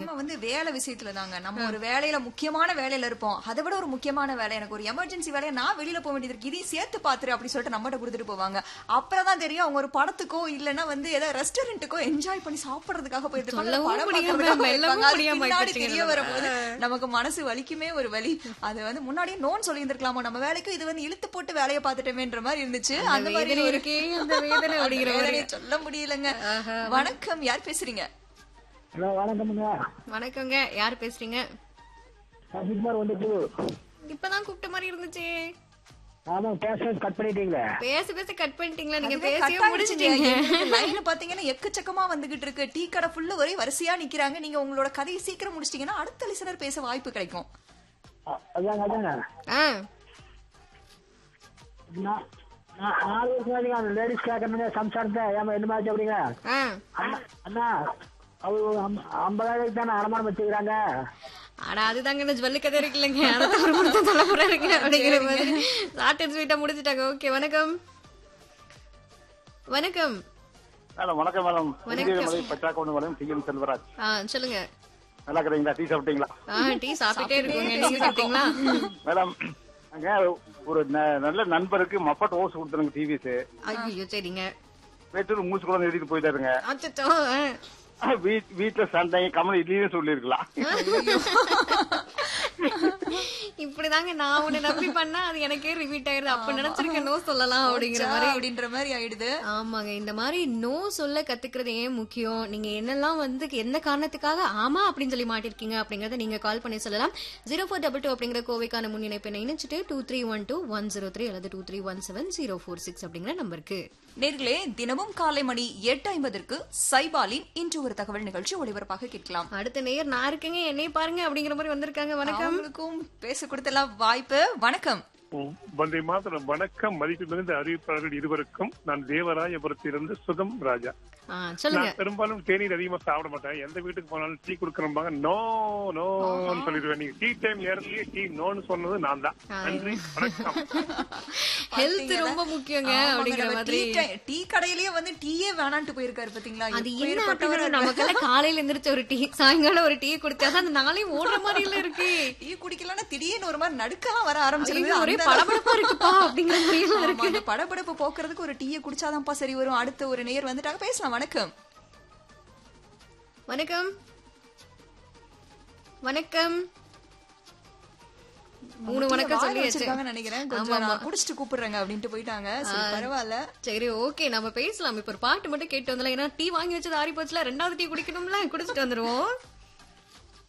முக்கியமா வந்து வேலை விஷயத்துல தாங்க நம்ம ஒரு வேலையில முக்கியமான வேலையில இருப்போம் அதை விட ஒரு முக்கியமான வேலை எனக்கு ஒரு எமர்ஜென்சி வேலையை நான் வெளியில போக வேண்டியது இருக்கு இதையும் சேர்த்து பாத்துரு அப்படி சொல்லிட்டு நம்மகிட்ட கொடுத்துட்டு போவாங்க அப்புறம் தான் தெரியும் அவங்க ஒரு படத்துக்கோ இல்லனா வந்து ஏதாவது ரெஸ்டாரண்ட்டுக்கோ என்ஜாய் பண்ணி சாப்பிடுறதுக்காக போயிருப்பாங்க இல்ல சொல்லவும் படம் முடியாம, பார்க்கறதுக்காக மெல்லவும் போயிருப்பாங்க. அது முடியாம பின்னாடி ஆயிப்போச்சுங்க தெரிய நம்ம. வரும்போது நமக்கு மனசு வலிக்குமே ஒரு வலி அது வந்து முன்னாடியே நோன் சொல்லி இருந்திருக்கலாமோ நம்ம வேலைக்கு இது வந்து இழுத்து போட்டு வேலையை பார்த்துட்டோமேன்ற மாதிரி இருந்துச்சு அந்த மாதிரி வேதனை ஒரு இருக்கே அந்த வேதனை அந்த அப்படிங்கிற மாதிரி வேதனையை சொல்ல முடியலங்க வணக்கம் யார் பேசுறீங்க ஹலோ வணக்கம்ங்க வணக்கங்க யார் பேசுறீங்க சசிகுமார் வந்துட்டு இப்பதான் கூப்பிட்ட மாதிரி இருந்துச்சு ஆமா பேசுறது கட் பண்ணிட்டீங்களே பேச பேச கட் பண்ணிட்டீங்களா நீங்க அதுவே பேசியே cut முடிச்சிட்டீங்க ஆயிடுச்சுங்க. எங்களுக்கு line பாத்தீங்கன்னா எக்கச்சக்கமா வந்துகிட்டு இருக்கு டீ கடை ஃபுல்லு ஒரே வரிசையா நிக்கிறாங்க நீங்க உங்களோட கதையை சீக்கிரம் முடிச்சிட்டீங்கன்னா அடுத்த லிசனர் பேச வாய்ப்பு கிடைக்கும் அ- அதாங்க அதாங்க ஆ நான் நான் நாலு வருஷம் ஆச்சுங்க அந்த லேடிஸ் கேட்கணுங்க சம்சாரத்தை ஏமா என்ன மாதிரி அப்படிங்க ஆ அண்ணா அண்ணா அவங்க அம்- ஐம்பதாயிரம் தானே அடமானம் வச்சுக்கிறாங்க ஆனா அதுதாங்க இந்த ஜுவல்லு கதை இருக்குல்லங்க அதை தவிர மட்டும் சொல்ல போறாருங்க அப்படிங்கிற மாதிரி ஷார்ட் அண்ட் ஸ்வீட்டா முடிச்சிட்டாங்க ஓகே வணக்கம் வணக்கம் மேடம் வணக்கம் மேடம் வணக்கம். மலை பச்சாக்கோண்டு மேடம் டி எம் செல்வராஜ் ஆ சொல்லுங்க நல்லா இருக்கிறீங்களா டீ சாப்பிட்டீங்களா ஆ டீ சாப்பிட்டே இருக்கோங்க நீங்க சாப்பிட்டீங்களா மேடம் அங்க ஒரு ந- நல்ல நண்பருக்கு மப்பட் ஓஸ் கொடுத்துருங்க டிவிஸ் ஐயோ சரிங்க வெட்டூர் மூச்சு கூட எழுதிட்டு போயிட்டாருங்க அச்சோ வீட்- வீட்டுல சண்டை கமல் இல்லைன்னு சொல்லிருக்கலாம் இப்படிதாங்க நான் உன்னை நம்பி பண்ணா அது எனக்கே ரிப்பீட் ஆயிருது அப்ப நினைச்சிருக்கேன் நோ சொல்லலாம் அப்படிங்கிற மாதிரி அப்படின்ற மாதிரி ஆயிடுது ஆமாங்க இந்த மாதிரி நோ சொல்ல கத்துக்கிறது ஏன் முக்கியம் நீங்க என்னெல்லாம் வந்து எந்த காரணத்துக்காக ஆமா அப்படின்னு சொல்லி மாட்டிருக்கீங்க அப்படிங்கறத நீங்க கால் பண்ணி சொல்லலாம் ஜீரோ ஃபோர் டபுள் டூ அப்படிங்கிற கோவைக்கான முன் இணைப்பை இணைச்சிட்டு two three one two one zero three அல்லது two three one seven zero four six அப்படிங்கிற நம்பருக்கு நேர்களே தினமும் காலை மணி எட்டு ஐம்பதற்கு சைபாலின் இன்று ஒரு தகவல் நிகழ்ச்சி ஒளிபரப்பாக கேட்கலாம் அடுத்த நேயர் நான் இருக்கேங்க என்னைய பாருங்க அப்படிங்கிற மாதிரி வந்திருக்காங்க வணக்கம் அவங்களுக்கும் பேச கொடுத்தலாம் வாய்ப்பு வணக்கம் வந்தே மாதம் வணக்கம் மதிப்பு மிகுந்த அறிவிப்பாளர்கள் இருவருக்கும் நான் தேவராயபுரத்திலிருந்து சுகம் ராஜா ஆ, சொல்லுங்க நான் பெரும்பாலும் தேநீர் அதிகமா சாப்பிட மாட்டேன் எந்த வீட்டுக்கு போனாலும் டீ குடுக்கறம்பாங்க நோ நோன்னு சொல்லிடுவேன் நீங்க டீ டைம் நேரத்திலேயே டீ நோன்னு சொன்னது நான் தான் நன்றி வணக்கம் ஹெல்த் ரொம்ப முக்கியங்க ஆமாங்க, அப்படிங்கிற நம்ம மாதிரி டீ டை- டீ கடையிலேயே வந்து டீயே வேணான்ட்டு போயிருக்காரு பாத்தீங்களா அது என்ன எப்பேற்பட்டவரா அப்படின்னா நமக்கெல்லாம் காலையில எந்திரிச்ச ஒரு டீ சாயங்காலம் ஒரு டீ குடிச்சாதான் அந்த நாளே ஓடுற மாதிரி எல்லாம் இருக்கு டீ குடிக்கலன்னா திடீர்னு ஒரு மாதிரி நடுக்கலாம் வர ஐயோ, ஆரம்பிச்சிருது ஒரே அந்த படபடப்பா இருக்குப்பா அப்படிங்கிற மாதிரி எல்லாம் ஆமா, இருக்கு அந்த படபடப்பு போக்குறதுக்கு ஒரு டீயை குடிச்சாதான்ப்பா சரி வரும் அடுத்த ஒரு நேயர் வந்துட்டாங்க பேசலாம் வணக்கம் வணக்கம் வணக்கம் மூணு வணக்கம் வாயில சொல்லியாச்சு வச்சிருக்காங்கன்னு நினைக்கிறேன் கொஞ்சம் நான் குடிச்சிட்டு கூப்பிடுறேங்க அப்படின்ட்டு போயிட்டாங்க சரி பரவாயில்ல சரி ஓகே நம்ம பேசலாம் இப்ப ஒரு பாட்டு மட்டும் கேட்டு வந்துடலாம் ஏன்னா டீ வாங்கி வச்சது ஆறி போச்சுல ரெண்டாவது டீ குடிக்கணும்ல குடிச்சிட்டு வந்துருவோம்